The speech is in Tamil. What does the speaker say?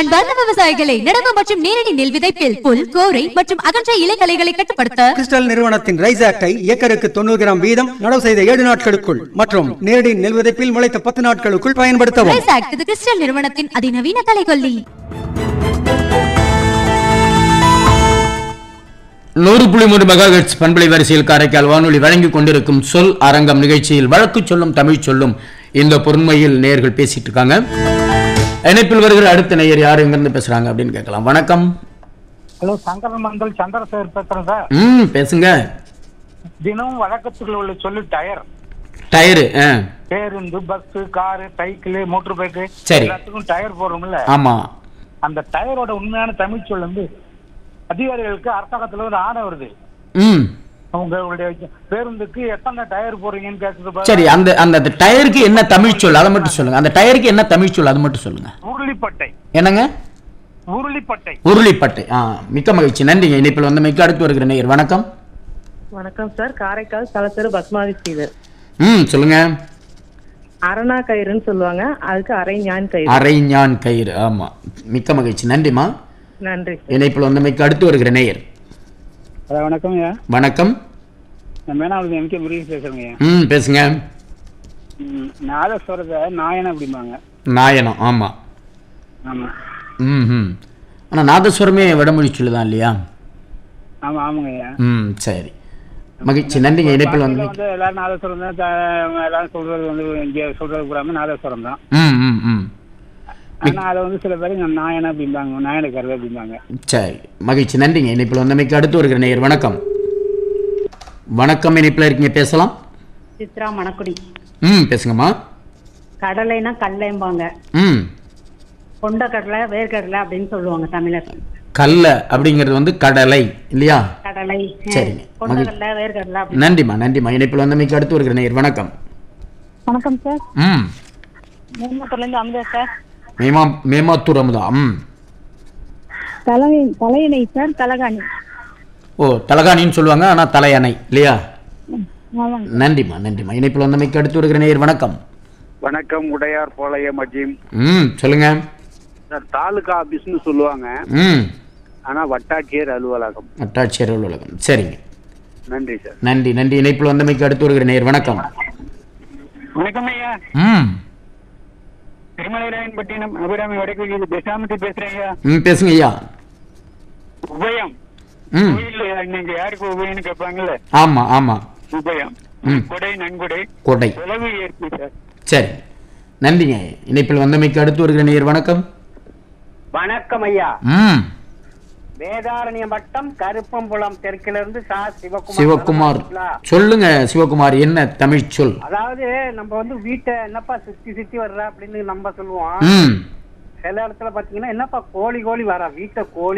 அன்பார்ந்த விவசாயிகளை நடவு மற்றும் நேரடி நெல் விதைப்பில் புல் கோரை மற்றும் அகன்ற இலைகளைகளை கட்டுப்படுத்த கிறிஸ்டல் நிறுவனத்தின் ரைஸ் ஆக்டை ஏக்கருக்கு தொண்ணூறு கிராம் வீதம் நடவு செய்த ஏழு நாட்களுக்குள் மற்றும் நேரடி நெல் விதைப்பில் முளைத்த பத்து நாட்களுக்குள் பயன்படுத்தவும் ரைஸ் ஆக்ட் இது கிறிஸ்டல் நிறுவனத்தின் அதிநவீன கலைகொல்லி நூறு புள்ளி மூன்று மெகாஹெட்ஸ் பண்பலை வரிசையில் காரைக்கால் வானொலி வழங்கிக் கொண்டிருக்கும் சொல் அரங்கம் நிகழ்ச்சியில் வழக்கு சொல்லும் தமிழ் சொல்லும் இந்த பொறுமையில் நேயர்கள் பேசிட்டு இருக்காங்க இணைப்பில் வருகிற அடுத்த நேயர் யார் எங்கிருந்து பேசுறாங்க அப்படின்னு கேட்கலாம் வணக்கம் ஹலோ சங்கரன் மண்டல் சந்திரசேகர் பேசுறேன் சார் ம் பேசுங்க தினமும் வழக்கத்துக்குள்ள உள்ள சொல்லு டயர் டயரு ஆ பேருந்து bus car cycle motor bike சரி. எல்லாத்துக்கும் டயர் போடுறோம்ல ஆமா அந்த டயரோட உண்மையான தமிழ் சொல் வந்து அதிகாரிகளுக்கு அரசாங்கத்துல ஒரு ஆணை வருது ம் உங்களுடைய பேருந்துக்கு எத்தனை டயர் போடுறீங்கன்னு கேட்குது பாரு. சரி அந்த அந்த அந்த டயருக்கு என்ன தமிழ் சொல் அதை மட்டும் சொல்லுங்க அந்த டயருக்கு என்ன தமிழ் சொல் அது மட்டும் சொல்லுங்க உருளிப்பட்டை என்னங்க உருளிப்பட்டை உருளிப்பட்டை ஆ மிக்க மகிழ்ச்சி நன்றிங்க இணைப்பில் வந்து மிக்க அடுத்து வருகிற நேயர் வணக்கம் வணக்கம் சார் காரைக்கால் தலத்தெரு பஸ்மாதி ஸ்ரீதர் ம் சொல்லுங்க அரணா கயிறுன்னு சொல்லுவாங்க அதுக்கு அரை ஞான் கயிறு அரை ஞான் கயிறு ஆமா மிக்க மகிழ்ச்சி நன்றிமா நன்றி இணைப்பில் வந்து மிக்க அடுத்து வருகிற நேயர் அதான் வணக்கம் ஐயா வணக்கம் நான் மேனாவது எம் கே முருகன் பேசுறேங்க ஐயா ம் பேசுங்க நாதஸ்வரத்தை நாயனம் அப்படிம்பாங்க நாயனம் ஆமா ஆமா ம் ம் ஆனால் நாதஸ்வரமே வடமொழி சொல்லுதான் இல்லையா ஆமா ஆமாங்க ஐயா ம் சரி மகிழ்ச்சி நன்றிங்க இணைப்பில் வந்து வந்து எல்லாரும் நாதஸ்வரம் தான் த- எல்லாரும் சொல்றது வந்து இங்க சொல்றது கூடாம நாதஸ்வரம் தான் ம் ம் ம் ஆனா அதை வந்து சில பேர் நாயன அப்படிம்பாங்க நாயனக்காரர் அப்படிம்பாங்க சரி மகிழ்ச்சி நன்றிங்க இணைப்பில் வந்து மிக்க அடுத்து வருகிற நேயர் வணக்கம் வணக்கம் இணைப்பில் இருக்கீங்க பேசலாம் சித்ரா மணக்குடி ம் பேசுங்கம்மா கடலைனா கடலைம்பாங்க ம் கொண்ட கடலை வேர்க்கடலை அப்படின்னு சொல்லுவாங்க தமிழர் கல்ல அப்படிங்கிறது வந்து கடலை இல்லையா கடலை சரிங்க. கொண்ட கடலை வேர்க்கடலை அப்படி நன்றிம்மா நன்றிம்மா இணைப்பில் வந்து மிக்க அடுத்து வருகிற நேயர் வணக்கம் வணக்கம் சார் ம் மேம்பூர்ல இருந்து அமுதா சார் மேமா மேமாத்தூர் அமுதா ம் தலை தலையணை சார் தலகாணி ஓ தலகாணின்னு சொல்லுவாங்க ஆனால் தலையணை இல்லையா ஆமாங்க நன்றிம்மா நன்றிம்மா இணைப்பில் வந்து மிக்க அடுத்து வருகிற நேயர் வணக்கம் வணக்கம் உடையார் போலய மஜீம் ம் சொல்லுங்க சார் தாலுகா ஆபீஸ்னு சொல்லுவாங்க ம் ஆனா வட்டாட்சியர் அலுவலகம் அட்டாட்சியர் அலுவலகம் சரிங்க நன்றி சார் நன்றி நன்றி இணைப்பில் வந்து மிக்க அடுத்து வருகிற நேயர் வணக்கம் வணக்கம் ஐயா ம் திருமலைராயன்பட்டினம் அபிராமி வடக்கு தசாமதி பேசுறேன் ஐயா ம் பேசுங்க ஐயா உபயம் ம் கோயில் நீங்க யாருக்கு உபயம்னு கேட்பாங்கல்ல ஆமாம் ஆமாம் உபயம் ம் கொடை நன்கொடை கொடை உளவு ஏற்பு சார் சரி நன்றிங்க இணைப்பில் வந்த மிக்க அடுத்து வருகிற நேயர் வணக்கம் வணக்கம் ஐயா ம் வேதாரண்யம் வட்டம் கருப்பம்புலம் தெற்கிலிருந்து சா சிவகுமார் சிவகுமார் நலமா இருக்கீங்களா? சொல்லுங்க சிவகுமார் என்ன தமிழ் சொல் அதாவது நம்ம வந்து வீட்டை என்னப்பா சுத்தி சுத்தி வர்ற அப்படின்னு நம்ம சொல்லுவோம் ம் சில இடத்துல பாத்தீங்கன்னா என்னப்பா கோழி கோழி வரா வீட்டை கோழி